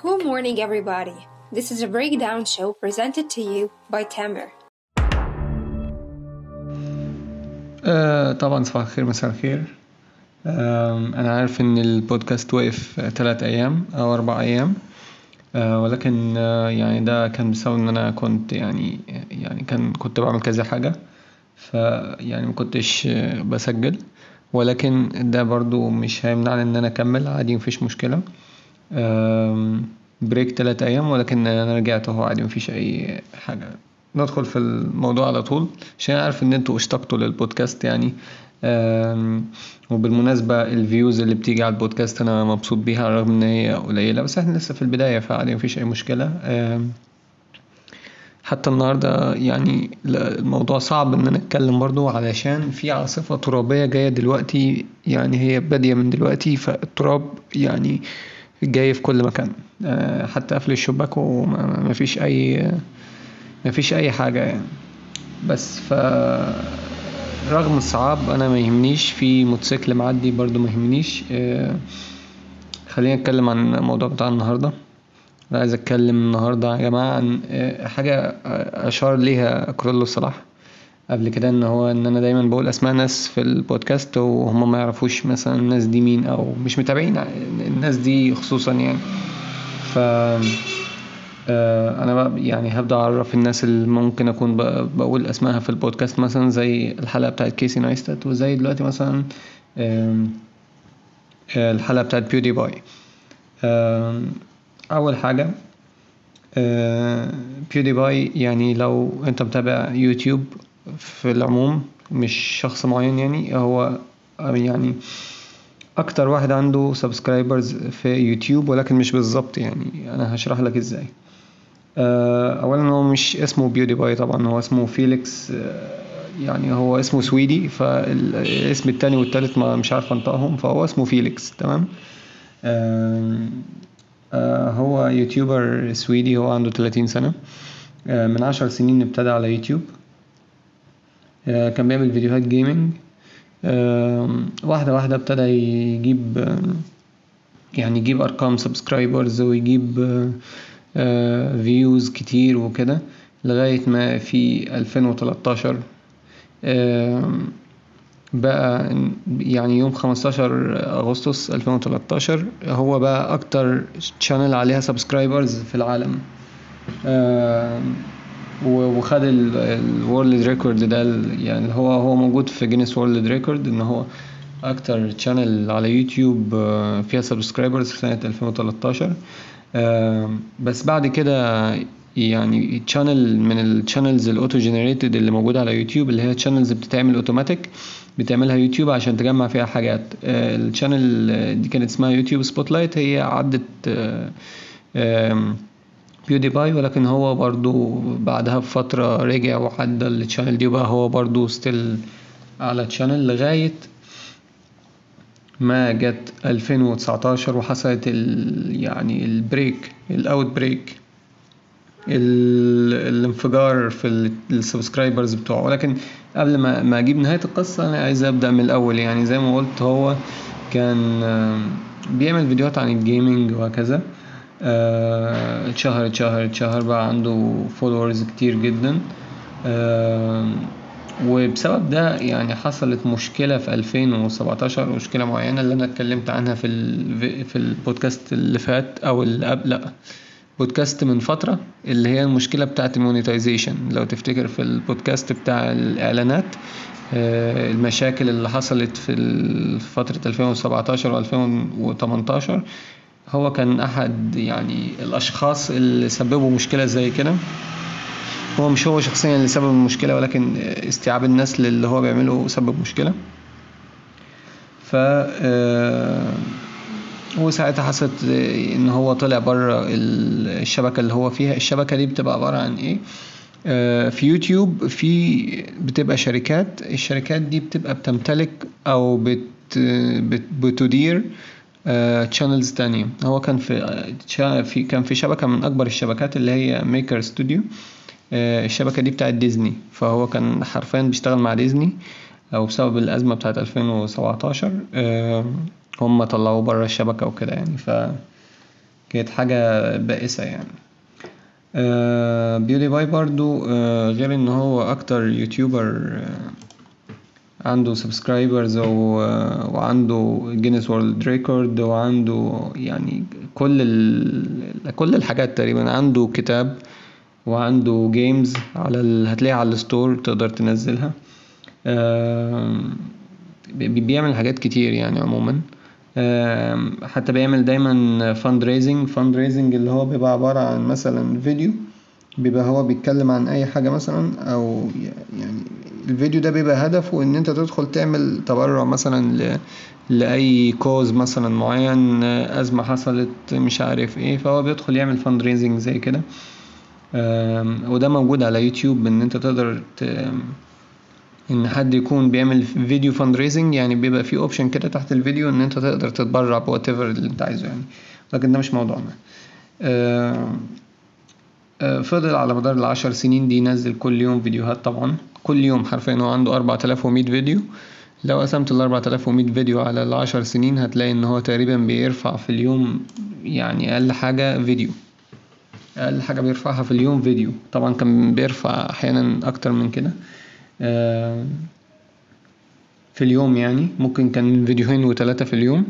Good morning, everybody. This is a breakdown show presented to you by Tamer. آه طبعا صباح الخير مساء الخير آه أنا عارف إن البودكاست وقف ثلاث أيام أو أربع أيام آه ولكن آه يعني ده كان بسبب إن أنا كنت يعني يعني كان كنت بعمل كذا حاجة فيعني مكنتش آه بسجل ولكن ده برضو مش هيمنعني إن أنا أكمل عادي مفيش مشكلة آه بريك تلات أيام ولكن أنا رجعت أهو عادي مفيش أي حاجة ندخل في الموضوع على طول عشان عارف ان انتوا اشتقتوا للبودكاست يعني وبالمناسبة الفيوز اللي بتيجي على البودكاست انا مبسوط بيها رغم ان هي قليلة بس احنا لسه في البداية فعادي مفيش اي مشكلة حتى النهاردة يعني الموضوع صعب ان انا اتكلم برضو علشان في عاصفة ترابية جاية دلوقتي يعني هي بادية من دلوقتي فالتراب يعني جاي في كل مكان حتى قفل الشباك ومفيش اي مفيش اي حاجة يعني بس ف رغم الصعاب انا ما يهمنيش في موتوسيكل معدي برضو ما يهمنيش آه خلينا نتكلم عن الموضوع بتاع النهارده انا عايز اتكلم النهارده يا جماعه عن آه حاجه اشار ليها كرولو صلاح قبل كده ان هو ان انا دايما بقول اسماء ناس في البودكاست وهم ما يعرفوش مثلا الناس دي مين او مش متابعين الناس دي خصوصا يعني ف انا بقى يعني هبدا اعرف الناس اللي ممكن اكون بقول اسمائها في البودكاست مثلا زي الحلقه بتاعت كيسي نايستات وزي دلوقتي مثلا الحلقه بتاعت بيودي باي اول حاجه بيودي باي يعني لو انت متابع يوتيوب في العموم مش شخص معين يعني هو يعني اكتر واحد عنده سبسكرايبرز في يوتيوب ولكن مش بالظبط يعني انا هشرح لك ازاي اولا هو مش اسمه بيودي باي طبعا هو اسمه فيليكس يعني هو اسمه سويدي فالاسم التاني والتالت ما مش عارف انطقهم فهو اسمه فيليكس تمام هو يوتيوبر سويدي هو عنده 30 سنة من عشر سنين ابتدى على يوتيوب كان بيعمل فيديوهات جيمنج واحدة واحدة ابتدى يجيب يعني يجيب أرقام سبسكرايبرز ويجيب فيوز كتير وكده لغاية ما في 2013 بقى يعني يوم 15 أغسطس 2013 هو بقى أكتر شانل عليها سبسكرايبرز في العالم وخد الورلد ريكورد ده يعني هو هو موجود في جينيس وورلد ريكورد ان هو اكتر شانل على يوتيوب فيها سبسكرايبرز في سنة 2013 بس بعد كده يعني تشانل من الشانلز الاوتو جنريتد اللي موجوده على يوتيوب اللي هي تشانلز بتتعمل اوتوماتيك بتعملها يوتيوب عشان تجمع فيها حاجات الشانل دي كانت اسمها يوتيوب سبوت لايت هي عدت بيودي باي ولكن هو برضو بعدها بفترة رجع وعدى التشانل دي وبقى هو برضو ستيل على تشانل لغاية ما جت 2019 وحصلت ال يعني البريك الاوت بريك الانفجار في السبسكرايبرز بتوعه ولكن قبل ما ما اجيب نهايه القصه انا عايز ابدا من الاول يعني زي ما قلت هو كان بيعمل فيديوهات عن الجيمنج وهكذا اتشهر اتشهر اتشهر بقى عنده فولورز كتير جدا وبسبب ده يعني حصلت مشكلة في 2017 مشكلة معينة اللي أنا اتكلمت عنها في في البودكاست اللي فات أو اللي قبل لأ بودكاست من فترة اللي هي المشكلة بتاعة المونيتايزيشن لو تفتكر في البودكاست بتاع الإعلانات المشاكل اللي حصلت في فترة 2017 و 2018 هو كان أحد يعني الأشخاص اللي سببوا مشكلة زي كده هو مش هو شخصيا اللي سبب المشكلة ولكن استيعاب الناس للي هو بيعمله سبب مشكلة ف وساعتها حصلت ان هو طلع بره الشبكة اللي هو فيها الشبكة دي بتبقى عبارة عن ايه في يوتيوب في بتبقى شركات الشركات دي بتبقى بتمتلك او بت بتدير تشانلز تانية هو كان في في كان في شبكة من أكبر الشبكات اللي هي ميكر ستوديو الشبكة دي بتاعت ديزني فهو كان حرفيا بيشتغل مع ديزني أو بسبب الأزمة بتاعت 2017 هم طلعوه بره الشبكة وكده يعني ف كانت حاجة بائسة يعني آه بيودي باي برضو آه غير ان هو اكتر يوتيوبر آه عنده سبسكرايبرز وعنده جينيس وورلد ريكورد وعنده يعني كل ال... كل الحاجات تقريبا عنده كتاب وعنده جيمز على ال... هتلاقيها على الستور تقدر تنزلها آه بيعمل حاجات كتير يعني عموما آه حتى بيعمل دايما فاند ريزنج فاند ريزنج اللي هو بيبقى عبارة عن مثلا فيديو بيبقى هو بيتكلم عن اي حاجة مثلا او يعني الفيديو ده بيبقى هدفه ان انت تدخل تعمل تبرع مثلا ل... لاي كوز مثلا معين ازمة حصلت مش عارف ايه فهو بيدخل يعمل فاند ريزنج زي كده وده موجود على يوتيوب ان انت تقدر ت... ان حد يكون بيعمل فيديو فاند ريزنج يعني بيبقى في اوبشن كده تحت الفيديو ان انت تقدر تتبرع بوات ايفر اللي انت عايزه يعني لكن ده مش موضوعنا فضل على مدار العشر سنين دي ينزل كل يوم فيديوهات طبعا كل يوم حرفيا هو عنده أربعة آلاف ومية فيديو لو قسمت الأربعة آلاف ومية فيديو على العشر سنين هتلاقي إن هو تقريبا بيرفع في اليوم يعني أقل حاجة فيديو أقل حاجة بيرفعها في اليوم فيديو طبعا كان بيرفع أحيانا أكتر من كده في اليوم يعني ممكن كان فيديوهين وتلاتة في اليوم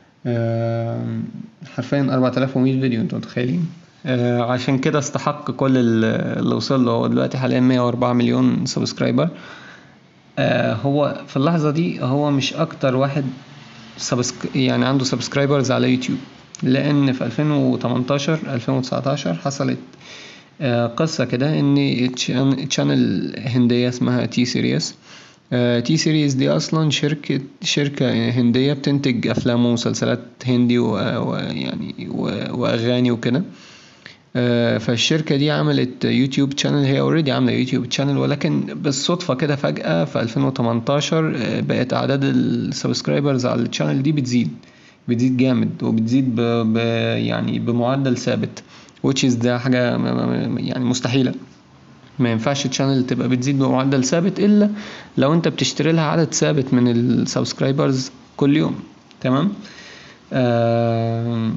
حرفيا أربعة آلاف ومية فيديو انتوا متخيلين آه عشان كده استحق كل اللي وصل له هو دلوقتي حاليا 104 مليون سبسكرايبر آه هو في اللحظة دي هو مش أكتر واحد سبسك يعني عنده سبسكرايبرز على يوتيوب لأن في 2018 2019 حصلت آه قصة كده إن تشانل هندية اسمها تي سيريس تي سيريز دي اصلا شركة شركة هندية بتنتج افلام ومسلسلات هندي ويعني واغاني وكده فالشركة دي عملت يوتيوب شانل هي اوريدي عاملة يوتيوب شانل ولكن بالصدفة كده فجأة في 2018 بقت اعداد السبسكرايبرز على الشانل دي بتزيد بتزيد جامد وبتزيد ب... ب... يعني بمعدل ثابت which is ده حاجة يعني مستحيلة ما ينفعش الشانل تبقى بتزيد بمعدل ثابت الا لو انت بتشتري لها عدد ثابت من السبسكرايبرز كل يوم تمام آه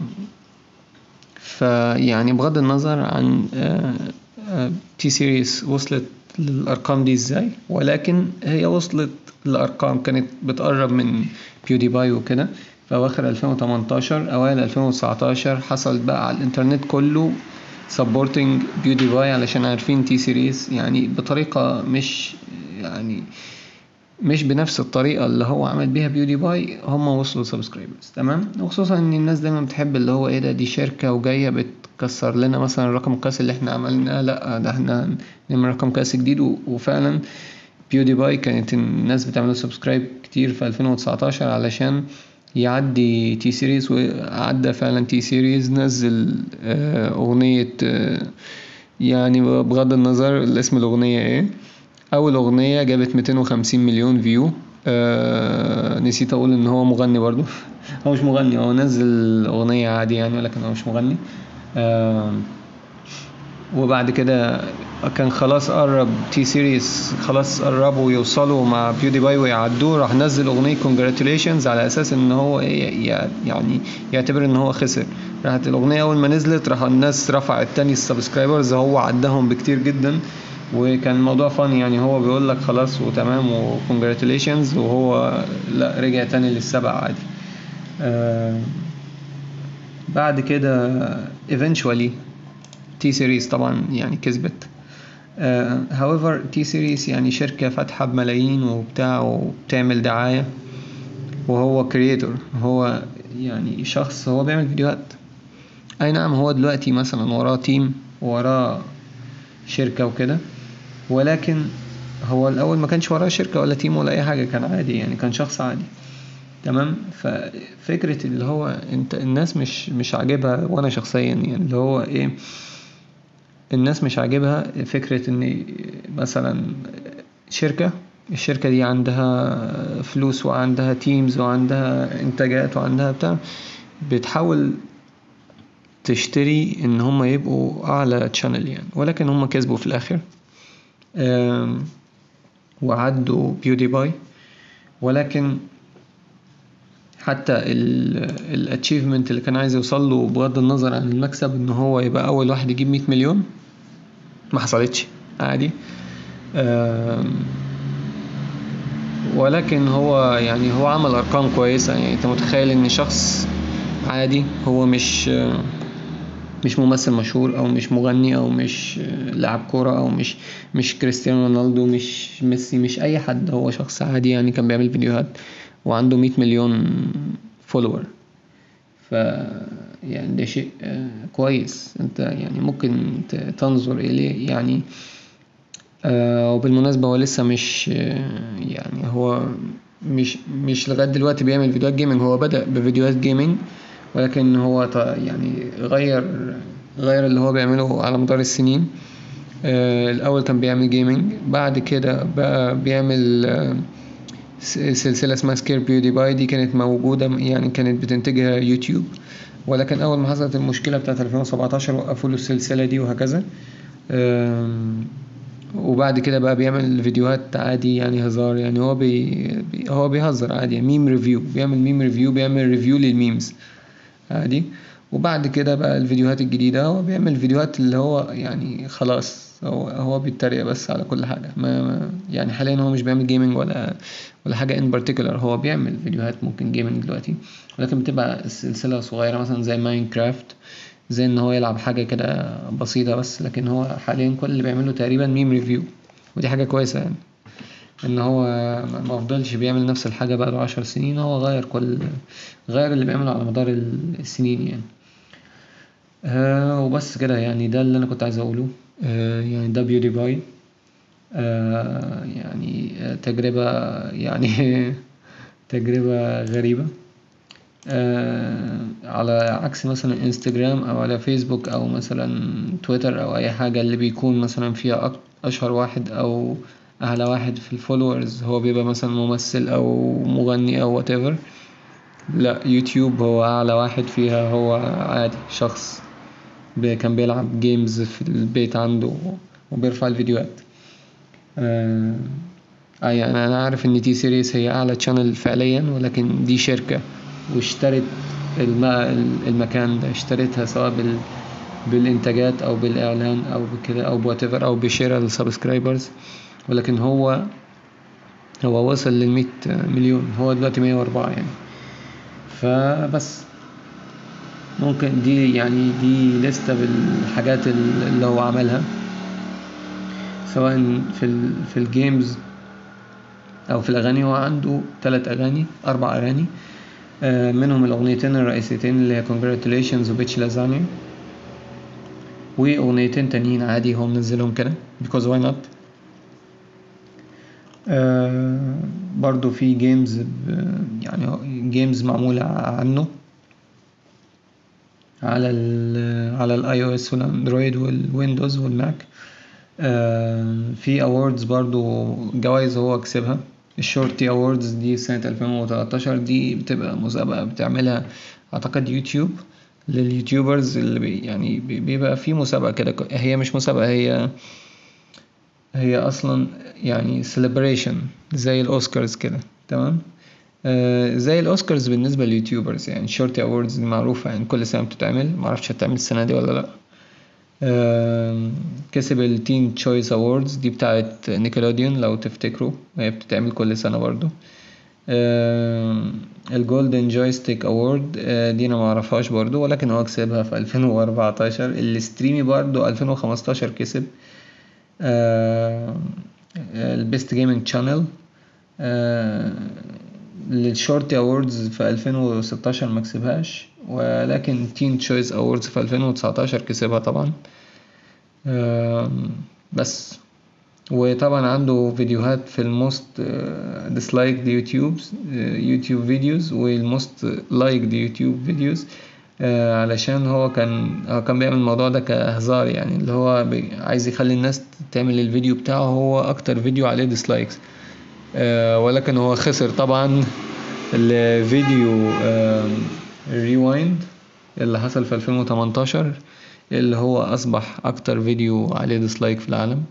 فيعني بغض النظر عن آه آه تي سيريس وصلت للارقام دي ازاي ولكن هي وصلت لارقام كانت بتقرب من بيودي باي وكده في اواخر 2018 اوائل 2019 حصل بقى على الانترنت كله سبورتنج بيودي باي علشان عارفين تي سيريز يعني بطريقة مش يعني مش بنفس الطريقة اللي هو عمل بيها بيودي باي هم وصلوا سبسكرايبرز تمام وخصوصا ان الناس دايما بتحب اللي هو ايه ده دي شركة وجاية بتكسر لنا مثلا الرقم القياسي اللي احنا عملناه لا ده احنا نعمل رقم قياسي جديد وفعلا بيودي باي كانت الناس بتعمل سبسكرايب كتير في 2019 علشان يعدي تي سيريز وعدى فعلا تي سيريز نزل أغنية يعني بغض النظر الاسم الأغنية ايه أول أغنية جابت 250 مليون فيو أه نسيت أقول إن هو مغني برضو هو مش مغني هو نزل أغنية عادي يعني ولكن هو مش مغني أه وبعد كده كان خلاص قرب تي سيريس خلاص قربوا يوصلوا مع بيودي باي ويعدوه راح نزل اغنيه كونجراتيليشنز على اساس ان هو يعني يعتبر ان هو خسر راحت الاغنيه اول ما نزلت راح الناس رفعت تاني السبسكرايبرز هو عداهم بكتير جدا وكان الموضوع فاني يعني هو بيقول لك خلاص وتمام وكونجراتيليشنز وهو لا رجع تاني للسبع عادي آه بعد كده eventually تي سيريز طبعا يعني كسبت هاويفر تي سيريز يعني شركة فاتحة بملايين وبتاع وبتعمل دعاية وهو كرييتور هو يعني شخص هو بيعمل فيديوهات اي نعم هو دلوقتي مثلا وراه تيم وراه شركة وكده ولكن هو الاول ما كانش وراه شركة ولا تيم ولا اي حاجة كان عادي يعني كان شخص عادي تمام ففكرة اللي هو انت الناس مش مش عاجبها وانا شخصيا يعني اللي هو ايه الناس مش عاجبها فكرة ان مثلا شركة الشركة دي عندها فلوس وعندها تيمز وعندها انتاجات وعندها بتاع بتحاول تشتري ان هم يبقوا اعلى تشانل يعني ولكن هم كسبوا في الاخر وعدوا بيودي باي ولكن حتى الاتشيفمنت اللي كان عايز يوصل له بغض النظر عن المكسب ان هو يبقى اول واحد يجيب 100 مليون ما حصلتش عادي آم، ولكن هو يعني هو عمل ارقام كويسه يعني انت متخيل ان شخص عادي هو مش مش ممثل مشهور او مش مغني او مش لاعب كوره او مش مش كريستيانو رونالدو مش ميسي مش اي حد هو شخص عادي يعني كان بيعمل فيديوهات وعنده 100 مليون فولور ف يعني ده شيء آه، كويس انت يعني ممكن ت- تنظر اليه يعني آه وبالمناسبة هو لسه مش آه، يعني هو مش مش لغاية دلوقتي بيعمل فيديوهات جيمنج هو بدأ بفيديوهات جيمنج ولكن هو ط- يعني غير غير اللي هو بيعمله على مدار السنين آه الأول كان بيعمل جيمنج بعد كده بقى بيعمل آه س- سلسلة اسمها سكير بيودي باي دي كانت موجودة يعني كانت بتنتجها يوتيوب ولكن أول ما حصلت المشكلة بتاعت 2017 وقفوا له السلسلة دي وهكذا آم، وبعد كده بقى بيعمل فيديوهات عادي يعني هزار يعني هو بي بي- هو بيهزر عادي يعني ميم ريفيو بيعمل ميم ريفيو بيعمل ريفيو للميمز عادي وبعد كده بقى الفيديوهات الجديدة هو بيعمل فيديوهات اللي هو يعني خلاص هو هو بيتريق بس على كل حاجة ما ما- يعني حاليا هو مش بيعمل جيمنج ولا ولا حاجة ان بارتيكولار هو بيعمل فيديوهات ممكن جيمنج دلوقتي ولكن بتبقى سلسلة صغيرة مثلا زي ماينكرافت زي ان هو يلعب حاجة كده بسيطة بس لكن هو حاليا كل اللي بيعمله تقريبا ميم ريفيو ودي حاجة كويسة يعني ان هو ما ما فضلش بيعمل نفس الحاجة بقاله عشر سنين هو غير كل غير اللي بيعمله على مدار ال- السنين يعني آه وبس كده يعني ده اللي انا كنت عايز اقوله آه يعني ده بيودي باي آه يعني آه تجربة يعني تجربة غريبة آه على عكس مثلا انستجرام او على فيسبوك او مثلا تويتر او اي حاجة اللي بيكون مثلا فيها أك- اشهر واحد او اعلى واحد في الفولورز هو بيبقى مثلا ممثل او مغني او whatever لا يوتيوب هو اعلى واحد فيها هو عادي شخص بي- كان بيلعب جيمز في البيت عنده وبيرفع الفيديوهات آه آه يعني انا عارف ان تي سيريس هي اعلى تشانل فعليا ولكن دي شركة واشترت الم... المكان ده اشترتها سواء بال... بالانتاجات او بالاعلان او بكده او بواتيفر او بشراء السبسكرايبرز ولكن هو هو وصل للمية مليون هو دلوقتي مية واربعة يعني فبس ممكن دي يعني دي لستة بالحاجات اللي هو عملها سواء في ال في الجيمز او في الاغاني هو عنده ثلاث اغاني اربع اغاني آه، منهم الاغنيتين الرئيسيتين اللي هي congratulations وبيتش لازانيا واغنيتين تانيين عادي هو منزلهم كده because why not آه برضو في جيمز يعني جيمز معمولة عنه على ال على الاي او اس والاندرويد والويندوز والماك آه في اووردز برضو جوائز هو كسبها الشورتي اووردز دي سنة 2013 دي بتبقى مسابقة بتعملها اعتقد يوتيوب لليوتيوبرز اللي بي يعني بي- بيبقى في مسابقة كده هي مش مسابقة هي هي اصلا يعني celebration زي الاوسكارز كده تمام آه زي الاوسكارز بالنسبه لليوتيوبرز يعني شورتي اووردز دي معروفه يعني كل سنه بتتعمل معرفش هتتعمل السنه دي ولا لا آه كسب التين تشويس اووردز دي بتاعت نيكلوديون لو تفتكروا هي بتتعمل كل سنه برضو آه الجولدن جويستيك اوورد آه دي انا معرفهاش برضو ولكن هو كسبها في 2014 الستريمي برضو 2015 كسب البيست جيمنج تشانل للشورتي اووردز في 2016 ما كسبهاش ولكن تين تشويس اووردز في 2019 كسبها طبعا آم، بس وطبعا عنده فيديوهات في الموست ديسلايك يوتيوب يوتيوب فيديوز والموست لايك يوتيوب فيديوز علشان هو كان هو كان بيعمل الموضوع ده كهزار يعني اللي هو بي- عايز يخلي الناس تعمل الفيديو بتاعه هو اكتر فيديو عليه ديسلايكس ولكن هو خسر طبعا الفيديو ريوايند اللي حصل في 2018 اللي هو اصبح اكتر فيديو عليه ديسلايك في العالم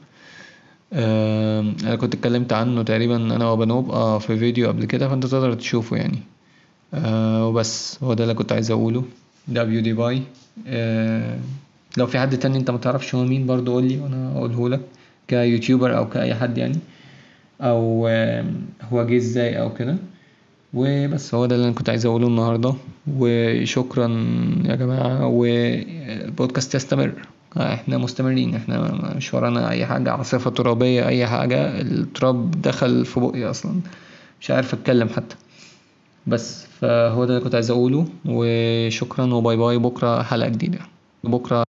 آم، انا كنت اتكلمت عنه تقريبا انا وبنوب اه في فيديو قبل كده فانت تقدر تشوفه يعني آه وبس هو ده اللي كنت عايز اقوله دبليو دي باي آه لو في حد تاني انت متعرفش هو مين برضو قولي وانا اقوله لك كيوتيوبر او كأي حد يعني او آه هو جه ازاي او كده وبس هو ده اللي انا كنت عايز اقوله النهارده وشكرا يا جماعه والبودكاست يستمر احنا مستمرين احنا مش ورانا اي حاجه عاصفه ترابيه اي حاجه التراب دخل في بقي اصلا مش عارف اتكلم حتى بس فهو ده اللي كنت عايز اقوله وشكرا وباي باي بكره حلقه جديده بكره